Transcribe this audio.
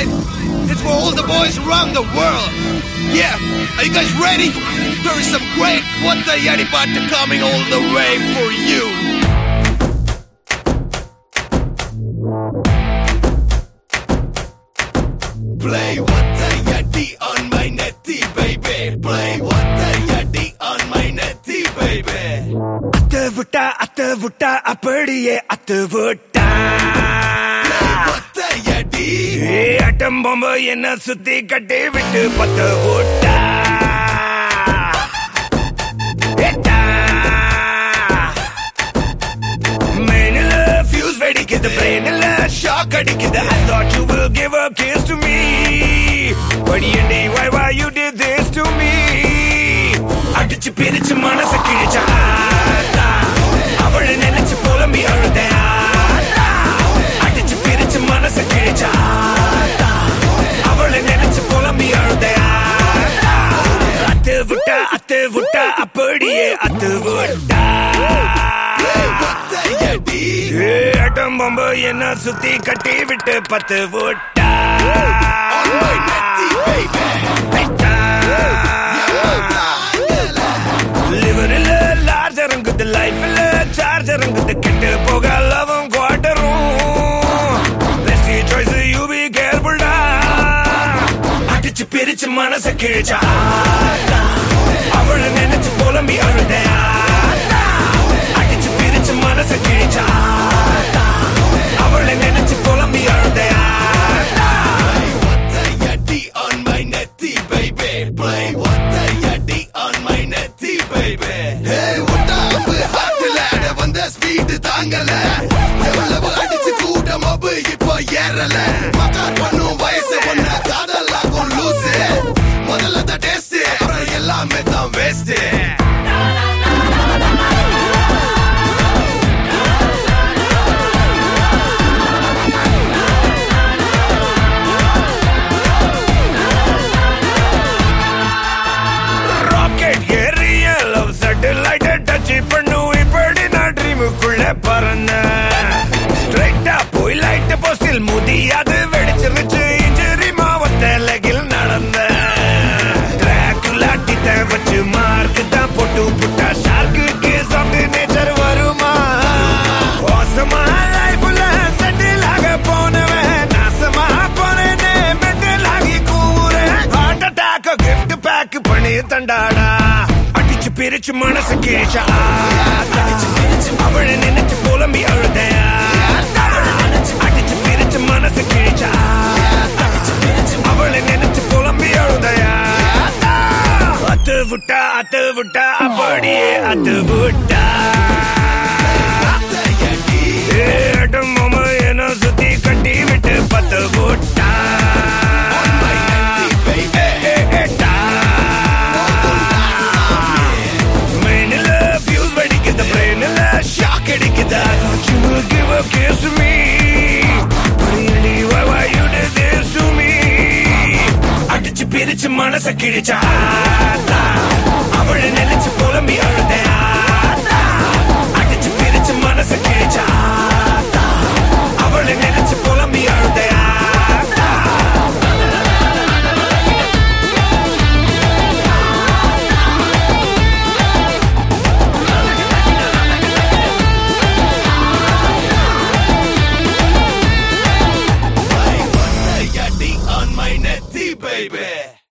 right. It's for all the boys around the world. Yeah, are you guys ready? There is some great What the Yeti Pata coming all the way for you. Play What the Yeti on my netty, baby. Play What the Yeti on my netty, baby. அத்து விட்டா அத்து விட்டா அப்படியே அத்து விட்டா Play What the Yeti. ஏ அட்டம் பொம்பை என்ன சுத்தி கட்டி விட்டு பத்து விட்டா ஏட்டா. மெயினில் fuse வெடிக்குது பிரெயினில் ஷாக் அடிக்குது I thought you will give a kiss to me But ஏண்டி why why you did this to me அடிச்சு பிரிச்சு மனச கிழிச்ச ஆத்தா. அவளை நினைச்சு புலம்பி அழுதேன் ஆத்தா. அடிச்சு பிரிச்சு மனச கிழிச்ச ஆத்தா. அவளை நினைச்சு புலம்பி அழுதேன் ஆத்தா. அத்து விட்டா அத்து விட்டா அப்படியே அத்து விட்டா What the Yeti. ஏ, அட்டம் பொம்பை என்ன சுத்தி கட்டி விட்டு பத்து விட்டா On my netty, baby. விட்டா. லிவரில் லார்ஜ் இறங்குது லைஃப்ல சார்ஜ் இறங்குது கெட்டு போக லவம் குவாட்டரும் பெஸ்ட் சாய்ஸ் யூ பி கேர்ஃபுல்டா அடிச்சு பிரிச்சு மனச கிழிச்சா அவளை நினைச்சு புலம்பி அழுதேன் அடிச்சு பிரிச்சு மனச கிழிச்சா அவளை நினைச்சு புலம்பி அழுதேன் What the Yeti on my netty, baby. Play What the Yeti on my netty, baby. Hey, ஒட்டாம்பு ஹாட்டுல வந்த ஸ்பீடு தாங்கல எவ்வளவு அடிச்சு கூட மபு இப்போ ஏறல மக்கார் பண்ணும் வயசு ஒண்ணு காதலாகும் லூசு முதல்ல தான் டேஸ்ட் அப்புறம் எல்லாமே தான் வேஸ்ட் ராக்கெட் ஏறிய லவ் சேட்டலைட் டச் பண்ணும் இப்படி நான் ட்ரீமுக்குள்ள பறந்தேன் ஸ்ட்ரைட்டா போய் லைட் போஸ்டில் முதியாது வெடிச்சிருச்சு இன்ஜுரி மாவட்ட லெகில் நடந்த டிராக்குலாட்டித்த வச்சு மார்க் தான் போட்டு புட்டா ஷார்க்கு சாப்பிட்டு நேச்சர் வருமா மோசமா லைஃப்ல செட்டில் ஆக போனவன் நாசமா போனேனே மென்டல் ஆகி கூறேன் ஹார்ட் அட்டாக் கிஃப்ட் பேக் பண்ணி தண்டாடா அடிச்சு பிரிச்சு மனசு கேச்சா அவளை நினைச்சு புலம்பி அழுதேன் அடிச்சு பிரிச்சு மனசு கேச்சா அவளை நினைச்சு புலம்பி அழுதையா அத்து விட்டா அத்து விட்டா அப்படியே அத்து விட்டா ஏட்டும் பொம்மை என்ன சுத்தி கட்டி விட்டு பத்து விட்டா ஏட்டா. மெயினில் fuse வெடிக்குது, brainல shock அடிக்குது. I thought you would give a kiss to me. But really, why, why you did this to me? அடிச்சு பிரிச்சு மனச கிழிச்ச ஆத்தா. அவளை நினைச்சு புலம்பி அழுதேன் ஆத்தா. அடிச்சு பிரிச்சு மனச கிழிச்ச ஆத்தா. அவளை நினைச்சு புலம்பி அழுதேன் ஆத்தா. Play What the Yeti on my netty, baby.